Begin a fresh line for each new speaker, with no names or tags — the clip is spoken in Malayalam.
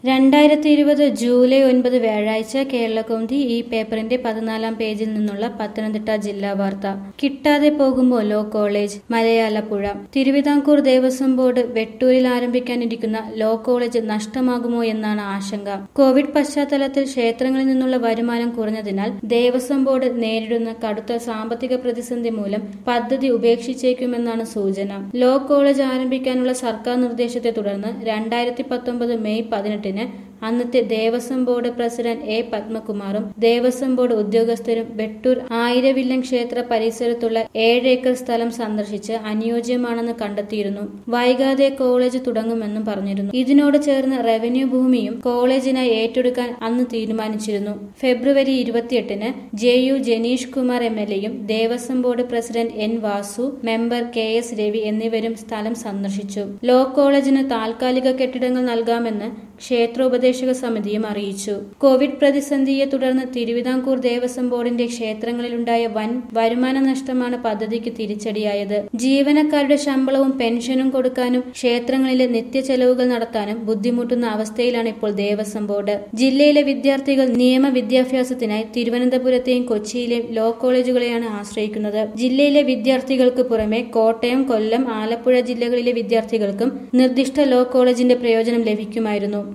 രണ്ടായിരത്തി ഇരുപത് ജൂലൈ ഒൻപത് വ്യാഴാഴ്ച കേരളകൗമുദി ഈ പേപ്പറിന്റെ പതിനാലാം പേജിൽ നിന്നുള്ള പത്തനംതിട്ട ജില്ലാ വാർത്ത കിട്ടാതെ പോകുമ്പോൾ law college Malayalappuzha Thiruvithamkoor Devaswom board വെട്ടൂരിൽ ആരംഭിക്കാനിരിക്കുന്ന ലോ കോളേജ് നഷ്ടമാകുമോ എന്നാണ് ആശങ്ക കോവിഡ് പശ്ചാത്തലത്തിൽ ക്ഷേത്രങ്ങളിൽ നിന്നുള്ള വരുമാനം കുറഞ്ഞതിനാൽ ദേവസ്വം ബോർഡ് നേരിടുന്ന കടുത്ത സാമ്പത്തിക പ്രതിസന്ധി മൂലം പദ്ധതി ഉപേക്ഷിച്ചേക്കുമെന്നാണ് സൂചന ലോ കോളേജ് ആരംഭിക്കാനുള്ള സർക്കാർ നിർദ്ദേശത്തെ തുടർന്ന് രണ്ടായിരത്തി പത്തൊമ്പത് മെയ് പതിനെട്ടിന് അന്നത്തെ ദേവസ്വം ബോർഡ് പ്രസിഡന്റ് എ പത്മകുമാറും ദേവസ്വം ബോർഡ് ഉദ്യോഗസ്ഥരും വെട്ടൂർ ആയിരവില്ലം ക്ഷേത്ര പരിസരത്തുള്ള ഏഴ് ഏക്കർ സ്ഥലം സന്ദർശിച്ച് അനുയോജ്യമാണെന്ന് കണ്ടെത്തിയിരുന്നു വൈകാതെ കോളേജ് തുടങ്ങുമെന്നും പറഞ്ഞിരുന്നു ഇതിനോട് ചേർന്ന് റവന്യൂ ഭൂമിയും കോളേജിനായി ഏറ്റെടുക്കാൻ അന്ന് തീരുമാനിച്ചിരുന്നു ഫെബ്രുവരി ഇരുപത്തിയെട്ടിന് J U Janeesh Kumar M L എയും Devaswom board president N Vasu member K S Ravi എന്നിവരും സ്ഥലം സന്ദർശിച്ചു ലോ കോളേജിന് താൽക്കാലിക കെട്ടിടങ്ങൾ നൽകാമെന്ന് ക്ഷേത്രോപദേശക സമിതിയും അറിയിച്ചു കോവിഡ് പ്രതിസന്ധിയെ തുടർന്ന് തിരുവിതാംകൂർ ദേവസ്വം ബോർഡിന്റെ ക്ഷേത്രങ്ങളിലുണ്ടായ വൻ വരുമാന നഷ്ടമാണ് പദ്ധതിക്ക് തിരിച്ചടിയായത് ജീവനക്കാരുടെ ശമ്പളവും പെൻഷനും കൊടുക്കാനും ക്ഷേത്രങ്ങളിലെ നിത്യ ചെലവുകൾ നടത്താനും ബുദ്ധിമുട്ടുന്ന അവസ്ഥയിലാണ് ഇപ്പോൾ ദേവസ്വം ബോർഡ് ജില്ലയിലെ വിദ്യാർത്ഥികൾ നിയമ വിദ്യാഭ്യാസത്തിനായി തിരുവനന്തപുരത്തെയും കൊച്ചിയിലെയും ലോ കോളേജുകളെയാണ് ആശ്രയിക്കുന്നത് ജില്ലയിലെ വിദ്യാർത്ഥികൾക്ക് പുറമെ കോട്ടയം കൊല്ലം ആലപ്പുഴ ജില്ലകളിലെ വിദ്യാർത്ഥികൾക്കും നിർദ്ദിഷ്ട ലോ കോളേജിന്റെ പ്രയോജനം ലഭിക്കുമായിരുന്നു